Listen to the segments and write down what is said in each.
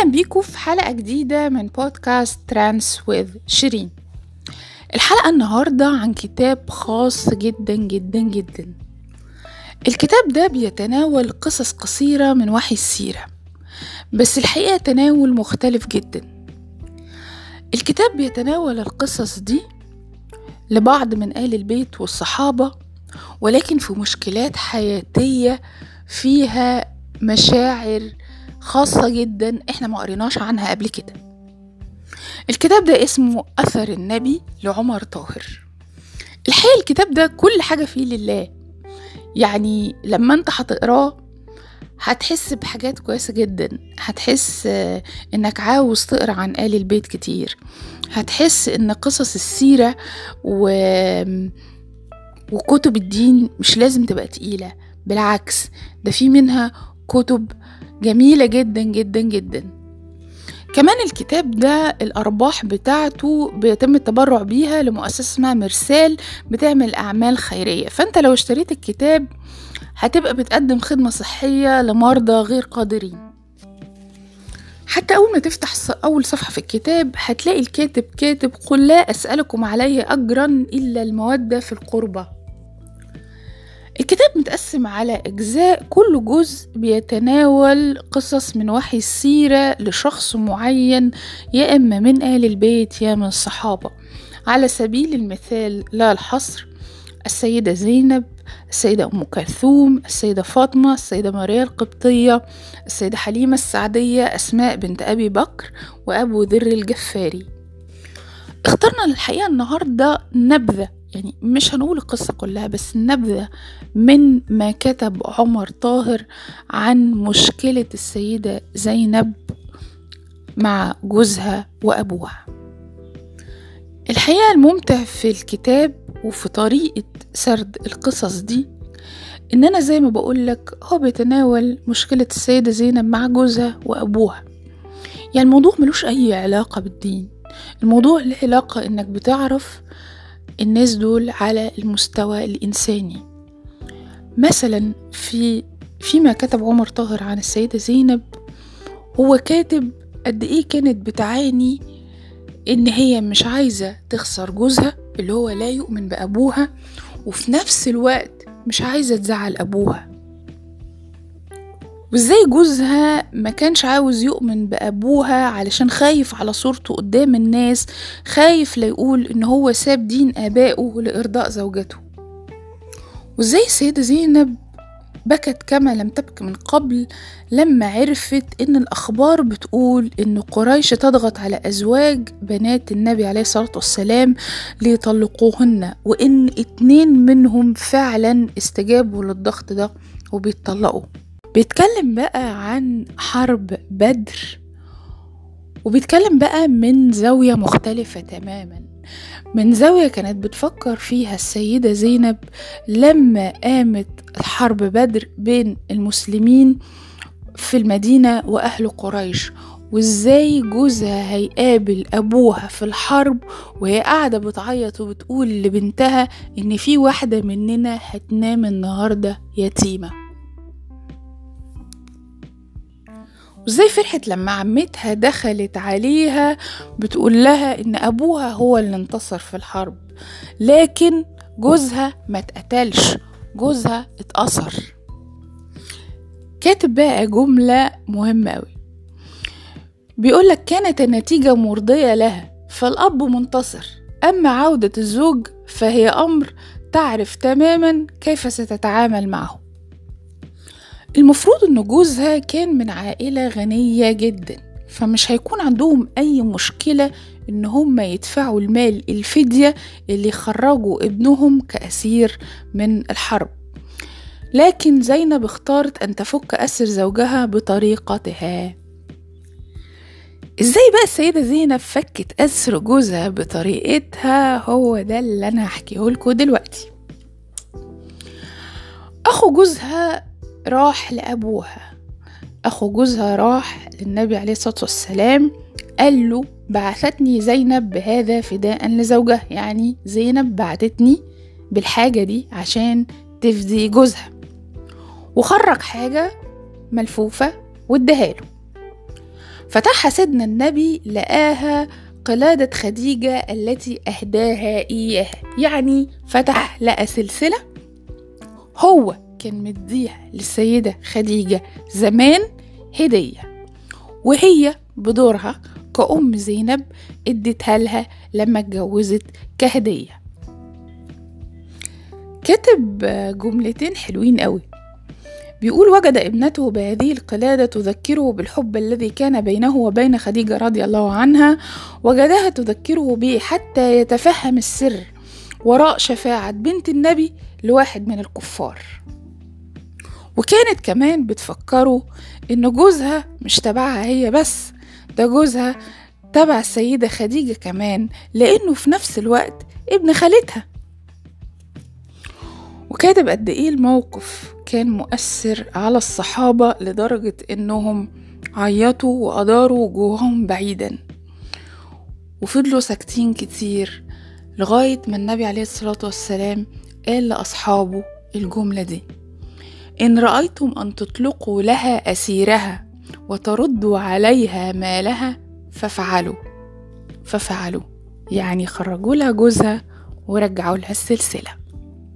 أهلا بيكم في حلقة جديدة من بودكاست ترانس وذ شيرين الحلقة النهاردة عن كتاب خاص جدا جدا جدا الكتاب ده بيتناول قصص قصيرة من وحي السيرة بس الحقيقة تناول مختلف جدا الكتاب بيتناول القصص دي لبعض من آل البيت والصحابة ولكن في مشكلات حياتية فيها مشاعر خاصة جدا احنا ما قريناش عنها قبل كده الكتاب ده اسمه أثر النبي لعمر طاهر الحقيقة الكتاب ده كل حاجة فيه لله يعني لما انت هتقراه هتحس بحاجات كويسة جدا هتحس انك عاوز تقرا عن آل البيت كتير هتحس ان قصص السيرة و... وكتب الدين مش لازم تبقى تقيلة بالعكس ده في منها كتب جميلة جدا جدا جدا كمان الكتاب ده الأرباح بتاعته بيتم التبرع بيها لمؤسسة اسمها مرسال بتعمل أعمال خيرية فأنت لو اشتريت الكتاب هتبقى بتقدم خدمة صحية لمرضى غير قادرين حتى أول ما تفتح أول صفحة في الكتاب هتلاقي الكاتب كاتب قل لا أسألكم عليه أجرا إلا المودة في القربة الكتاب متقسم على أجزاء كل جزء بيتناول قصص من وحي السيرة لشخص معين يا إما من آل البيت يا من الصحابة على سبيل المثال لا الحصر السيدة زينب السيدة أم كلثوم السيدة فاطمة السيدة ماريا القبطية السيدة حليمة السعدية أسماء بنت أبي بكر وأبو ذر الجفاري اخترنا الحقيقة النهاردة نبذة يعني مش هنقول القصة كلها بس نبذة من ما كتب عمر طاهر عن مشكلة السيدة زينب مع جوزها وأبوها الحقيقة الممتع في الكتاب وفي طريقة سرد القصص دي إن أنا زي ما بقولك هو بيتناول مشكلة السيدة زينب مع جوزها وأبوها يعني الموضوع ملوش أي علاقة بالدين الموضوع له علاقة إنك بتعرف الناس دول على المستوى الإنساني مثلا في فيما كتب عمر طاهر عن السيدة زينب هو كاتب قد إيه كانت بتعاني إن هي مش عايزة تخسر جوزها اللي هو لا يؤمن بأبوها وفي نفس الوقت مش عايزة تزعل أبوها وازاي جوزها ما كانش عاوز يؤمن بأبوها علشان خايف على صورته قدام الناس خايف ليقول ان هو ساب دين آبائه لإرضاء زوجته وازاي السيدة زينب بكت كما لم تبك من قبل لما عرفت ان الأخبار بتقول ان قريش تضغط على أزواج بنات النبي عليه الصلاة والسلام ليطلقوهن وان اتنين منهم فعلا استجابوا للضغط ده وبيتطلقوا بيتكلم بقى عن حرب بدر وبيتكلم بقى من زاوية مختلفة تماما من زاوية كانت بتفكر فيها السيدة زينب لما قامت الحرب بدر بين المسلمين في المدينة وأهل قريش وازاي جوزها هيقابل ابوها في الحرب وهي قاعده بتعيط وبتقول لبنتها ان في واحده مننا هتنام النهارده يتيمه وازاي فرحت لما عمتها دخلت عليها بتقول لها ان ابوها هو اللي انتصر في الحرب لكن جوزها ما اتقتلش جوزها اتأثر كاتب بقى جملة مهمة أوي بيقولك كانت النتيجة مرضية لها فالأب منتصر أما عودة الزوج فهي أمر تعرف تماما كيف ستتعامل معه المفروض ان جوزها كان من عائلة غنية جدا فمش هيكون عندهم اي مشكلة ان هم يدفعوا المال الفدية اللي خرجوا ابنهم كأسير من الحرب لكن زينب اختارت ان تفك اسر زوجها بطريقتها ازاي بقى السيدة زينب فكت اسر جوزها بطريقتها هو ده اللي انا هحكيه لكم دلوقتي اخو جوزها راح لأبوها أخو جوزها راح للنبي عليه الصلاة والسلام قال له بعثتني زينب بهذا فداء لزوجها يعني زينب بعتتني بالحاجة دي عشان تفدي جوزها وخرج حاجة ملفوفة واداها له فتحها سيدنا النبي لقاها قلادة خديجة التي أهداها إياها يعني فتح لقى سلسلة هو كان مديها للسيدة خديجة زمان هدية وهي بدورها كأم زينب اديتها لها لما اتجوزت كهدية كتب جملتين حلوين قوي بيقول وجد ابنته بهذه القلادة تذكره بالحب الذي كان بينه وبين خديجة رضي الله عنها وجدها تذكره به حتى يتفهم السر وراء شفاعة بنت النبي لواحد من الكفار وكانت كمان بتفكره إن جوزها مش تبعها هي بس ده جوزها تبع السيدة خديجة كمان لأنه في نفس الوقت ابن خالتها وكاتب قد إيه الموقف كان مؤثر على الصحابة لدرجة إنهم عيطوا وأداروا وجوههم بعيدا وفضلوا ساكتين كتير لغاية ما النبي عليه الصلاة والسلام قال لأصحابه الجملة دي إن رأيتم أن تطلقوا لها أسيرها وتردوا عليها مالها ففعلوا ففعلوا يعني خرجوا لها جوزها ورجعوا لها السلسله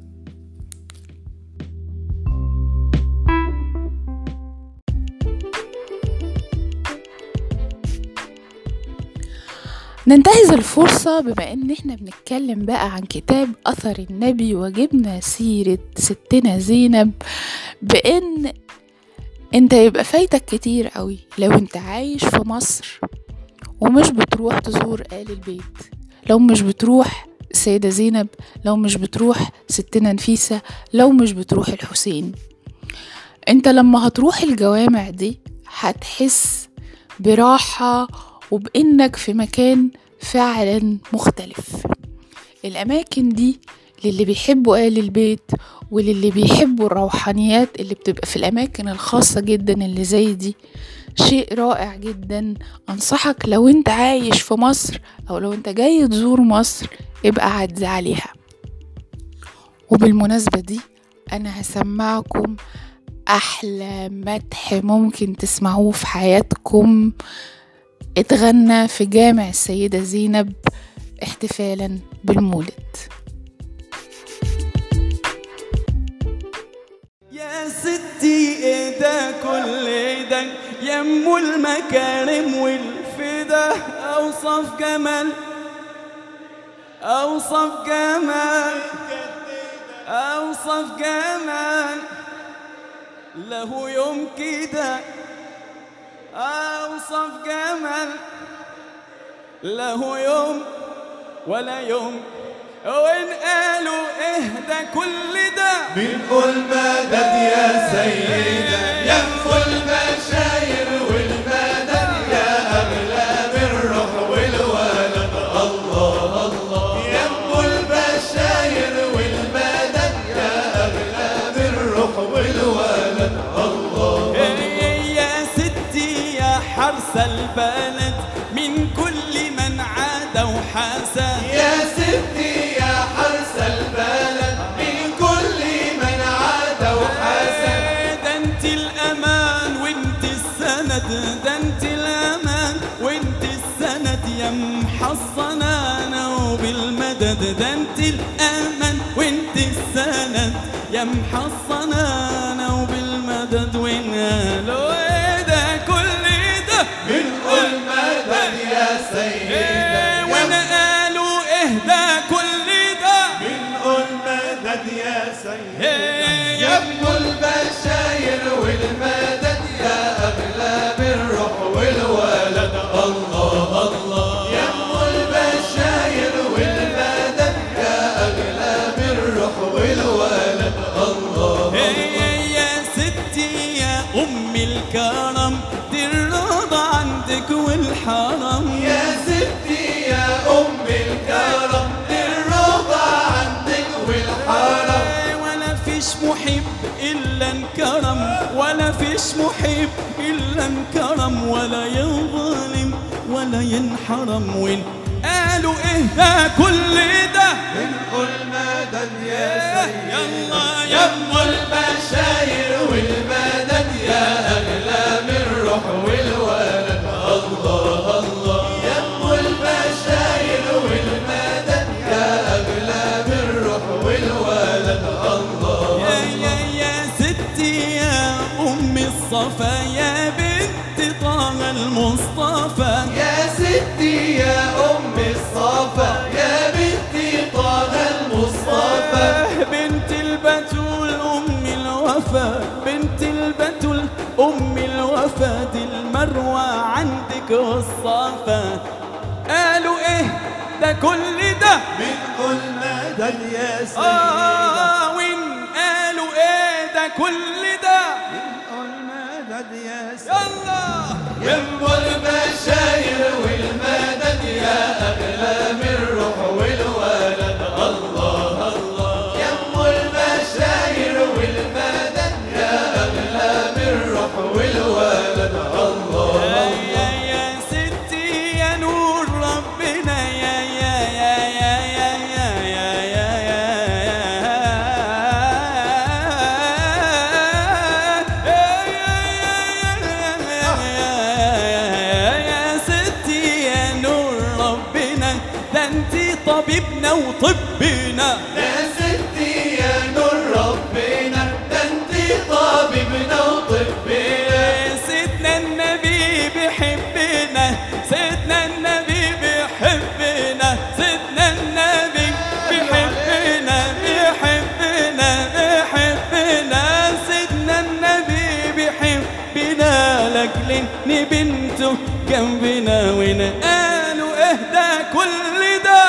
ننتهز الفرصة بما ان احنا بنتكلم بقى عن كتاب اثر النبي وجبنا سيرة ستنا زينب بان انت يبقى فايتك كتير قوي لو انت عايش في مصر ومش بتروح تزور آل البيت لو مش بتروح السيدة زينب لو مش بتروح ستنا نفيسة لو مش بتروح الحسين انت لما هتروح الجوامع دي هتحس براحة وبإنك في مكان فعلا مختلف الأماكن دي للي بيحبوا آل البيت وللي بيحبوا الروحانيات اللي بتبقى في الأماكن الخاصة جدا اللي زي دي شيء رائع جدا أنصحك لو انت عايش في مصر أو لو انت جاي تزور مصر ابقى عدي عليها وبالمناسبة دي أنا هسمعكم أحلى مدح ممكن تسمعوه في حياتكم اتغنى في جامع السيدة زينب احتفالا بالمولد يا ستي ايه ده كل ده يم المكارم والفدا اوصف جمال اوصف جمال اوصف جمال له يوم كده اوصف جمال له يوم ولا يوم وإن قالوا اهدى كل ده بنقول مدد يا سيدة يا كل بشاير والمدد يا أغلى بالروح والولد الله الله يا كل بشاير والمدد يا أغلى بالروح والولد الله إيه يا ستي يا حرس البلد من كل من عاد وحسد يا ستي يا حرس البلد من كل من عاد وحسن ده انت الامان وانت السند ده انت الامان وانت السند يا محصنانا وبالمدد ده انت الامان وانت السند يا محصنانا وبالمدد وين قالوا ايه ده كل ده بنقول مدد يا سيدة إيه وانا قالوا اهدى كل ده بنقول مدد يا سيدة إيه يا ابن البشاير والمدد يا أغلى بالروح والولد الله الله يا ابن البشاير والمدد يا أغلى بالروح والولد الله هي يا ستي يا أم الكرم دي الرضا عندك والحرم يا ستي يا أم الكرم الرضا عندك والحرم ولا فيش محب إلا انكرم ولا فيش محب إلا انكرم ولا يظلم ولا ينحرم وين قالوا إيه ده كل ده بنقول مدد يا سيدة يلا يا ابن البشاير والمدد يا أغلى من روح والولد الصفا يا بنت طه المصطفى يا ستي يا أم الصفا يا بنتي طه المصطفى بنت البتول أم الوفا بنت البتول أم الوفا دي المروة عندك والصفا قالوا إيه ده كل ده من كل مدد يا سيدة آه وين قالوا إيه ده كل ده كل مدد يا سيدة يلا يم المشاير والمدد يا أغلى من الروح والولد الله الله يم المشاير والمدد يا أغلى من الروح والولد الله يا يا ستي يا نور ربنا يا يا يا يا يا يا يا يا يا ستي يا نور ربنا ده انتي طبيبنا وطبنا يا ستي يا نور ربنا ده انتي طبيبنا وطبنا سيدنا النبي بيحبنا سيدنا النبي بيحبنا سيدنا النبي بيحبنا بيحبنا بيحبنا سيدنا النبي بيحبنا لاجل ان بنته جنبنا ونقالوا اهدى كل ده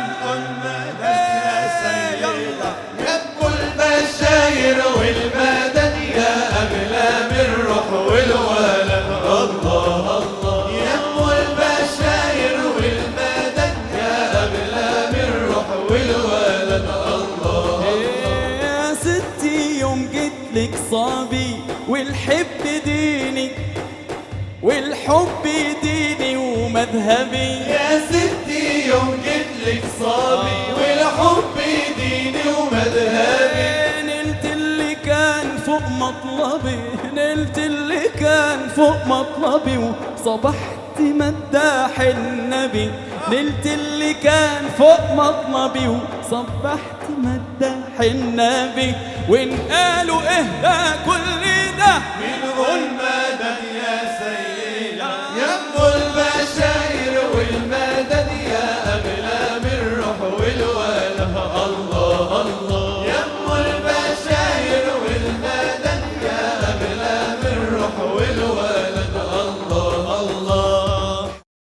يبقوا البشاير والمدد يا أغلى من الروح والولد الله الله يبقوا البشاير والمدد يا أغلى من الروح والولد الله يا ستي يوم جيتلك صابي والحب ديني والحب ديني ومذهبي يا ستي يوم جيتلك صابي والحب ديني ومذهبي نلت اللي كان فوق مطلبي نلت اللي كان فوق مطلبي وصبحت مداح النبي نلت اللي كان فوق مطلبي وصبحت مداح النبي وان قالوا اهدى كل ده من المدد يا سيدة يم البشاير والمدد يا أغلى من الروح والولد الله الله يم البشاير والمدد يا أغلى من الروح والولد الله الله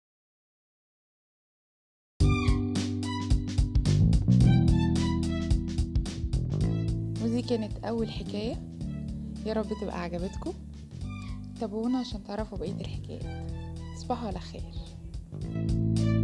ودي كانت أول حكاية يا رب تبقى عجبتكم تابعونا عشان تعرفوا بقية الحكايات تصبحوا على خير